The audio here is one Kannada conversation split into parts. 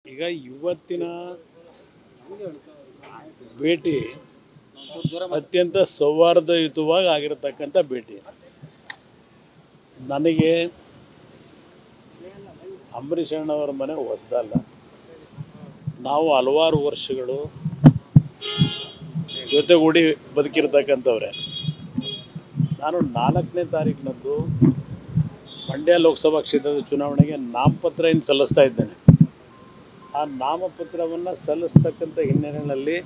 ಈಗ ಇವತ್ತಿನ ಭೇಟಿ ಅತ್ಯಂತ ಸೌಹಾರ್ದಯುತವಾಗಿ ಆಗಿರತಕ್ಕಂಥ ಭೇಟಿ ನನಗೆ ಅಂಬರೀಷ್ ಅಣ್ಣವರ ಮನೆ ಹೊಸದಲ್ಲ ನಾವು ಹಲವಾರು ವರ್ಷಗಳು ಜೊತೆಗೂಡಿ ಬದುಕಿರ್ತಕ್ಕಂಥವ್ರೆ ನಾನು ನಾಲ್ಕನೇ ತಾರೀಕಿನಂದು ಮಂಡ್ಯ ಲೋಕಸಭಾ ಕ್ಷೇತ್ರದ ಚುನಾವಣೆಗೆ ನಾಮಪತ್ರ ಏನು ಸಲ್ಲಿಸ್ತಾ ಇದ್ದೇನೆ ಆ ನಾಮಪತ್ರವನ್ನು ಸಲ್ಲಿಸ್ತಕ್ಕಂಥ ಹಿನ್ನೆಲೆಯಲ್ಲಿ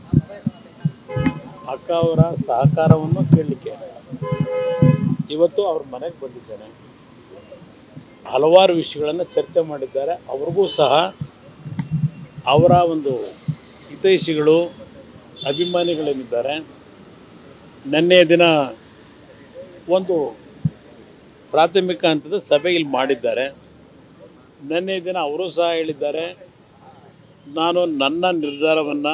ಅಕ್ಕ ಅವರ ಸಹಕಾರವನ್ನು ಕೇಳಲಿಕ್ಕೆ ಇವತ್ತು ಅವ್ರ ಮನೆಗೆ ಬಂದಿದ್ದೇನೆ ಹಲವಾರು ವಿಷಯಗಳನ್ನು ಚರ್ಚೆ ಮಾಡಿದ್ದಾರೆ ಅವ್ರಿಗೂ ಸಹ ಅವರ ಒಂದು ಹಿತೈಷಿಗಳು ಅಭಿಮಾನಿಗಳೇನಿದ್ದಾರೆ ನಿನ್ನೆಯ ದಿನ ಒಂದು ಪ್ರಾಥಮಿಕ ಹಂತದ ಸಭೆ ಇಲ್ಲಿ ಮಾಡಿದ್ದಾರೆ ನಿನ್ನೆ ದಿನ ಅವರು ಸಹ ಹೇಳಿದ್ದಾರೆ ನಾನು ನನ್ನ ನಿರ್ಧಾರವನ್ನು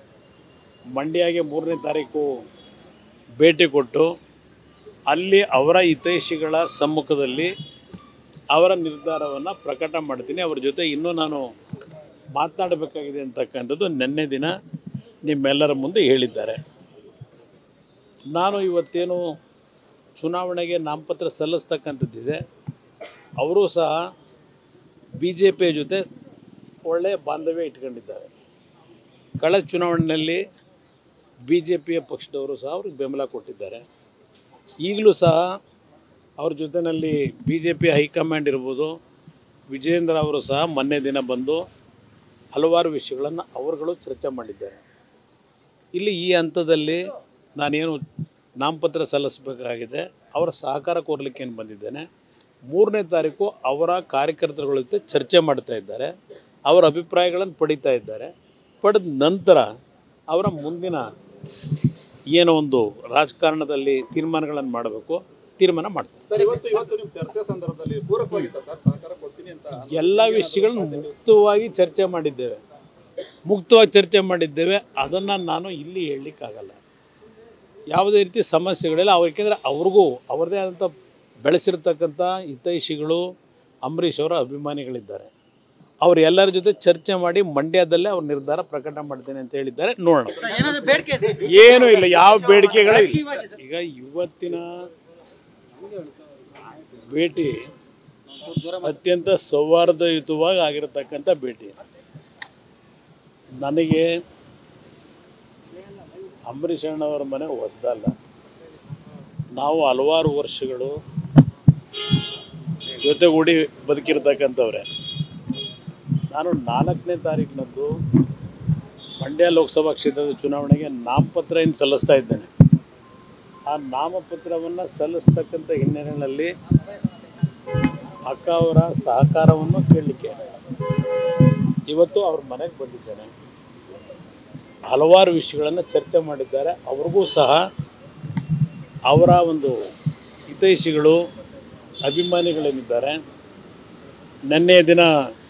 ಮಂಡ್ಯಗೆ ಮೂರನೇ ತಾರೀಕು ಭೇಟಿ ಕೊಟ್ಟು ಅಲ್ಲಿ ಅವರ ಹಿತೈಷಿಗಳ ಸಮ್ಮುಖದಲ್ಲಿ ಅವರ ನಿರ್ಧಾರವನ್ನು ಪ್ರಕಟ ಮಾಡ್ತೀನಿ ಅವ್ರ ಜೊತೆ ಇನ್ನೂ ನಾನು ಮಾತನಾಡಬೇಕಾಗಿದೆ ಅಂತಕ್ಕಂಥದ್ದು ನಿನ್ನೆ ದಿನ ನಿಮ್ಮೆಲ್ಲರ ಮುಂದೆ ಹೇಳಿದ್ದಾರೆ ನಾನು ಇವತ್ತೇನು ಚುನಾವಣೆಗೆ ನಾಮಪತ್ರ ಸಲ್ಲಿಸ್ತಕ್ಕಂಥದ್ದಿದೆ ಅವರು ಸಹ ಬಿ ಜೆ ಪಿಯ ಜೊತೆ ಒಳ್ಳೆಯ ಬಾಂಧವ್ಯ ಇಟ್ಕೊಂಡಿದ್ದಾರೆ ಕಳೆದ ಚುನಾವಣೆಯಲ್ಲಿ ಬಿ ಜೆ ಪಿಯ ಪಕ್ಷದವರು ಸಹ ಅವ್ರಿಗೆ ಬೆಂಬಲ ಕೊಟ್ಟಿದ್ದಾರೆ ಈಗಲೂ ಸಹ ಅವ್ರ ಜೊತೆಯಲ್ಲಿ ಬಿ ಜೆ ಪಿ ಹೈಕಮಾಂಡ್ ಇರ್ಬೋದು ವಿಜೇಂದ್ರ ಅವರು ಸಹ ಮೊನ್ನೆ ದಿನ ಬಂದು ಹಲವಾರು ವಿಷಯಗಳನ್ನು ಅವರುಗಳು ಚರ್ಚೆ ಮಾಡಿದ್ದಾರೆ ಇಲ್ಲಿ ಈ ಹಂತದಲ್ಲಿ ನಾನೇನು ನಾಮಪತ್ರ ಸಲ್ಲಿಸಬೇಕಾಗಿದೆ ಅವರ ಸಹಕಾರ ಕೋರ್ಲಿಕ್ಕೆ ಏನು ಬಂದಿದ್ದೇನೆ ಮೂರನೇ ತಾರೀಕು ಅವರ ಕಾರ್ಯಕರ್ತರುಗಳ ಜೊತೆ ಚರ್ಚೆ ಮಾಡ್ತಾ ಇದ್ದಾರೆ ಅವರ ಅಭಿಪ್ರಾಯಗಳನ್ನು ಪಡಿತಾ ಇದ್ದಾರೆ ಪಡೆದ ನಂತರ ಅವರ ಮುಂದಿನ ಏನೋ ಒಂದು ರಾಜಕಾರಣದಲ್ಲಿ ತೀರ್ಮಾನಗಳನ್ನು ಮಾಡಬೇಕು ತೀರ್ಮಾನ ಮಾಡ್ತಾರೆ ಸರ್ ಇವತ್ತು ಇವತ್ತು ನಿಮ್ ಚರ್ಚೆ ಸಂದರ್ಭದಲ್ಲಿ ಪೂರಕವಾಗಿತ್ತ ಸರ್ ಸಹಕಾರ ಕೊಡ್ತೀನಿ ಅಂತ ಎಲ್ಲ ವಿಷಯಗಳನ್ನು ಮುಕ್ತವಾಗಿ ಚರ್ಚೆ ಮಾಡಿದ್ದೇವೆ ಮುಕ್ತವಾಗಿ ಚರ್ಚೆ ಮಾಡಿದ್ದೇವೆ ಅದನ್ನು ನಾನು ಇಲ್ಲಿ ಹೇಳಲಿಕ್ಕಾಗಲ್ಲ ಯಾವುದೇ ರೀತಿ ಸಮಸ್ಯೆಗಳಿಲ್ಲ ಅವ್ರು ಏಕೆಂದರೆ ಅವ್ರಿಗೂ ಅವ್ರದ್ದೇ ಆದಂಥ ಬೆಳೆಸಿರ್ತಕ್ಕಂಥ ಹಿತೈಷಿಗಳು ಅಂಬರೀಷ್ ಅವರ ಅಭಿಮಾನಿಗಳಿದ್ದಾರೆ ಅವ್ರು ಎಲ್ಲರ ಜೊತೆ ಚರ್ಚೆ ಮಾಡಿ ಮಂಡ್ಯದಲ್ಲೇ ಅವ್ರ ನಿರ್ಧಾರ ಪ್ರಕಟ ಮಾಡ್ತೇನೆ ಅಂತ ಹೇಳಿದ್ದಾರೆ ನೋಡೋಣ ಏನಾದ್ರು ಬೇಡಿಕೆ ಇದೆ? ಏನೂ ಇಲ್ಲ ಯಾವ ಬೇಡಿಕೆಗಳೇ ಇಲ್ಲ ಈಗ ಇವತ್ತಿನ ಭೇಟಿ ಅತ್ಯಂತ ಸೌಹಾರ್ದಯುತವಾಗಿ ಆಗಿರತಕ್ಕಂಥ ಭೇಟಿ ನನಗೆ ಅಂಬರೀಷ್ ಅಣ್ಣವರ ಮನೆ ಹೊಸದಲ್ಲ ನಾವು ಹಲವಾರು ವರ್ಷಗಳು ಜೊತೆಗೂಡಿ ಬದುಕಿರ್ತಕ್ಕಂಥವ್ರೆ ನಾನು ನಾಲ್ಕನೇ ತಾರೀಕಿನಂದು ಮಂಡ್ಯ ಲೋಕಸಭಾ ಕ್ಷೇತ್ರದ ಚುನಾವಣೆಗೆ ನಾಮಪತ್ರ ಏನು ಸಲ್ಲಿಸ್ತಾ ಇದ್ದೇನೆ ಆ ನಾಮಪತ್ರವನ್ನು ಸಲ್ಲಿಸ್ತಕ್ಕಂಥ ಹಿನ್ನೆಲೆಯಲ್ಲಿ ಅಕ್ಕ ಅವರ ಸಹಕಾರವನ್ನು ಕೇಳಲಿಕ್ಕೆ ಇವತ್ತು ಅವ್ರ ಮನೆಗೆ ಬಂದಿದ್ದೇನೆ ಹಲವಾರು ವಿಷಯಗಳನ್ನು ಚರ್ಚೆ ಮಾಡಿದ್ದಾರೆ ಅವ್ರಿಗೂ ಸಹ ಅವರ ಒಂದು ಹಿತೈಷಿಗಳು ಅಭಿಮಾನಿಗಳೇನಿದ್ದಾರೆ ನಿನ್ನೆಯ ದಿನ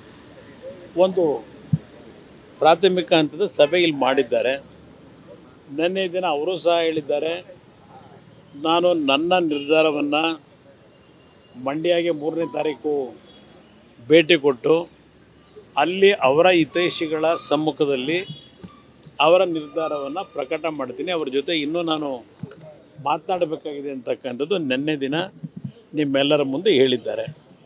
ಒಂದು ಪ್ರಾಥಮಿಕ ಹಂತದ ಸಭೆ ಇಲ್ಲಿ ಮಾಡಿದ್ದಾರೆ ನಿನ್ನೆ ದಿನ ಅವರು ಸಹ ಹೇಳಿದ್ದಾರೆ ನಾನು ನನ್ನ ನಿರ್ಧಾರವನ್ನು ಮಂಡ್ಯಗೆ ಮೂರನೇ ತಾರೀಕು ಭೇಟಿ ಕೊಟ್ಟು ಅಲ್ಲಿ ಅವರ ಹಿತೈಷಿಗಳ ಸಮ್ಮುಖದಲ್ಲಿ ಅವರ ನಿರ್ಧಾರವನ್ನು ಪ್ರಕಟ ಮಾಡ್ತೀನಿ ಅವ್ರ ಜೊತೆ ಇನ್ನೂ ನಾನು ಮಾತನಾಡಬೇಕಾಗಿದೆ ಅಂತಕ್ಕಂಥದ್ದು ನಿನ್ನೆ ದಿನ ನಿಮ್ಮೆಲ್ಲರ ಮುಂದೆ ಹೇಳಿದ್ದಾರೆ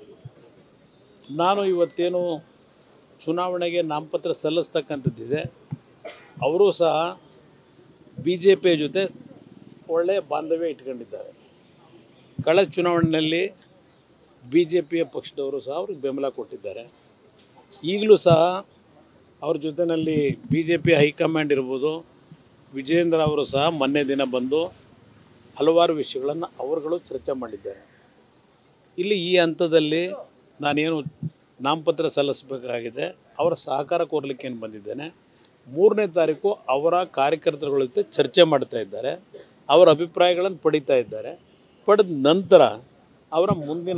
ನಾನು ಇವತ್ತೇನು ಚುನಾವಣೆಗೆ ನಾಮಪತ್ರ ಸಲ್ಲಿಸ್ತಕ್ಕಂಥದ್ದಿದೆ ಅವರು ಸಹ ಬಿ ಜೆ ಪಿಯ ಜೊತೆ ಒಳ್ಳೆಯ ಬಾಂಧವ್ಯ ಇಟ್ಕೊಂಡಿದ್ದಾರೆ ಕಳೆದ ಚುನಾವಣೆಯಲ್ಲಿ ಬಿ ಜೆ ಪಿಯ ಪಕ್ಷದವರು ಸಹ ಅವ್ರಿಗೆ ಬೆಂಬಲ ಕೊಟ್ಟಿದ್ದಾರೆ ಈಗಲೂ ಸಹ ಅವ್ರ ಜೊತೆಯಲ್ಲಿ ಬಿ ಜೆ ಪಿ ಹೈಕಮಾಂಡ್ ಇರ್ಬೋದು ವಿಜೇಂದ್ರ ಅವರು ಸಹ ಮೊನ್ನೆ ದಿನ ಬಂದು ಹಲವಾರು ವಿಷಯಗಳನ್ನು ಅವರುಗಳು ಚರ್ಚೆ ಮಾಡಿದ್ದಾರೆ ಇಲ್ಲಿ ಈ ಹಂತದಲ್ಲಿ ನಾನೇನು ನಾಮಪತ್ರ ಸಲ್ಲಿಸಬೇಕಾಗಿದೆ ಅವರ ಸಹಕಾರ ಕೋರ್ಲಿಕ್ಕೆ ಏನು ಬಂದಿದ್ದೇನೆ ಮೂರನೇ ತಾರೀಕು ಅವರ ಕಾರ್ಯಕರ್ತರುಗಳ ಜೊತೆ ಚರ್ಚೆ ಮಾಡ್ತಾ ಇದ್ದಾರೆ ಅವರ ಅಭಿಪ್ರಾಯಗಳನ್ನು ಪಡಿತಾ ಇದ್ದಾರೆ ಪಡೆದ ನಂತರ ಅವರ ಮುಂದಿನ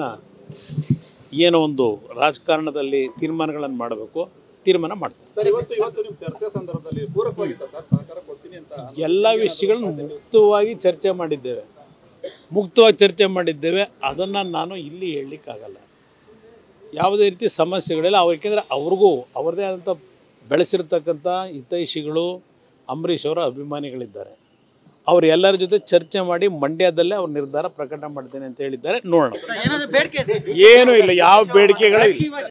ಏನೋ ಒಂದು ರಾಜಕಾರಣದಲ್ಲಿ ತೀರ್ಮಾನಗಳನ್ನು ಮಾಡಬೇಕು ತೀರ್ಮಾನ ಮಾಡ್ತಾರೆ ಸರ್ ಇವತ್ತು ಇವತ್ತು ನಿಮ್ ಚರ್ಚೆ ಸಂದರ್ಭದಲ್ಲಿ ಪೂರಕವಾಗಿತ್ತ ಸರ್ ಸಹಕಾರ ಕೊಡ್ತೀನಿ ಅಂತ ಎಲ್ಲ ವಿಷಯಗಳನ್ನು ಮುಕ್ತವಾಗಿ ಚರ್ಚೆ ಮಾಡಿದ್ದೇವೆ ಮುಕ್ತವಾಗಿ ಚರ್ಚೆ ಮಾಡಿದ್ದೇವೆ ಅದನ್ನು ನಾನು ಇಲ್ಲಿ ಹೇಳಲಿಕ್ಕಾಗಲ್ಲ ಯಾವುದೇ ರೀತಿ ಸಮಸ್ಯೆಗಳಿಲ್ಲ ಅವ್ರು ಏಕೆಂದರೆ ಅವ್ರಿಗೂ ಅವ್ರದ್ದೇ ಆದಂಥ ಬೆಳೆಸಿರ್ತಕ್ಕಂಥ ಹಿತೈಷಿಗಳು ಅಂಬರೀಷ್ ಅವರ ಅಭಿಮಾನಿಗಳಿದ್ದಾರೆ ಅವ್ರು ಎಲ್ಲರ ಜೊತೆ ಚರ್ಚೆ ಮಾಡಿ ಮಂಡ್ಯದಲ್ಲೇ ಅವ್ರ ನಿರ್ಧಾರ ಪ್ರಕಟ ಮಾಡ್ತೇನೆ ಅಂತ ಹೇಳಿದ್ದಾರೆ ನೋಡೋಣ ಏನಾದ್ರು ಬೇಡಿಕೆ ಏನೂ ಇಲ್ಲ ಯಾವ ಬೇಡಿಕೆಗಳೂ ಇಲ್ಲ